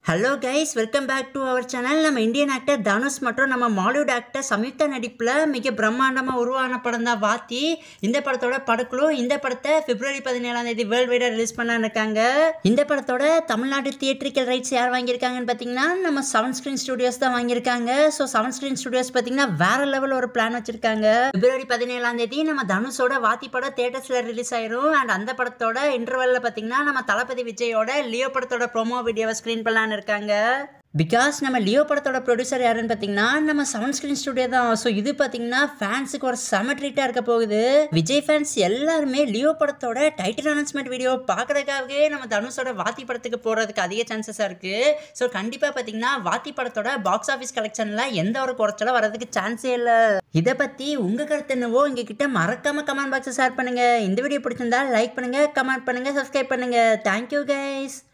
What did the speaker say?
hello guys welcome back to our channel நம்ம Indian actor Dhanush மற்றும் நம்ம மாலிவுட் ஆக்டர் சம்யுக்தா நடிப்பில் மிக பிரம்மாண்டமாக உருவான படம் தான் வாத்தி இந்த படத்தோட படக்குழு இந்த படத்தை பிப்ரவரி பதினேழாம் தேதி வேர்ல்டு வைடாக ரிலீஸ் பண்ண இருக்காங்க இந்த படத்தோட தமிழ்நாடு தியேட்ரிக்கல் ரைட்ஸ் யார் வாங்கியிருக்காங்கன்னு பார்த்தீங்கன்னா நம்ம செவன் ஸ்க்ரீன் ஸ்டுடியோஸ் தான் வாங்கியிருக்காங்க ஸோ செவன் ஸ்க்ரீன் ஸ்டுடியோஸ் பார்த்தீங்கன்னா வேற லெவல் ஒரு பிளான் வச்சிருக்காங்க பிப்ரவரி பதினேழாம் தேதி நம்ம தனுஷோட வாத்தி படம் தேட்டர்ஸில் ரிலீஸ் ஆயிரும் அண்ட் அந்த படத்தோட இன்டர்வெல்ல பார்த்தீங்கன்னா நம்ம தளபதி விஜயோட லியோ படத்தோட ப்ரோமோ வீடியோவை ஸ்க்ரீன் பண்ணலான்னு இருக்காங்க பிகாஸ் நம்ம லியோ படத்தோட ப்ரொடியூசர் யாருன்னு பார்த்தீங்கன்னா நம்ம செவன் ஸ்க்ரீன் ஸ்டுடியோ தான் ஸோ இது பார்த்தீங்கன்னா ஃபேன்ஸுக்கு ஒரு செம ட்ரீட்டாக இருக்க போகுது விஜய் ஃபேன்ஸ் எல்லாருமே லியோ படத்தோட டைட்டில் அனௌன்ஸ்மெண்ட் வீடியோ பார்க்கறதுக்காகவே நம்ம தனுஷோட வாத்தி படத்துக்கு போகிறதுக்கு அதிக சான்சஸாக இருக்குது ஸோ கண்டிப்பாக பார்த்தீங்கன்னா வாத்தி படத்தோட பாக்ஸ் ஆஃபீஸ் கலெக்ஷனில் எந்த ஒரு குறைச்சலும் வரதுக்கு சான்ஸே இல்லை இதை பற்றி உங்கள் கருத்து என்னவோ எங்ககிட்ட மறக்காம கமெண்ட் பாக்ஸை ஷேர் பண்ணுங்கள் இந்த வீடியோ பிடிச்சிருந்தா லைக் பண்ணுங்கள் கமெண்ட் பண்ணுங்கள் சப்ஸ்கிரைப் பண்ணுங்கள் தேங்க்யூ கைஸ்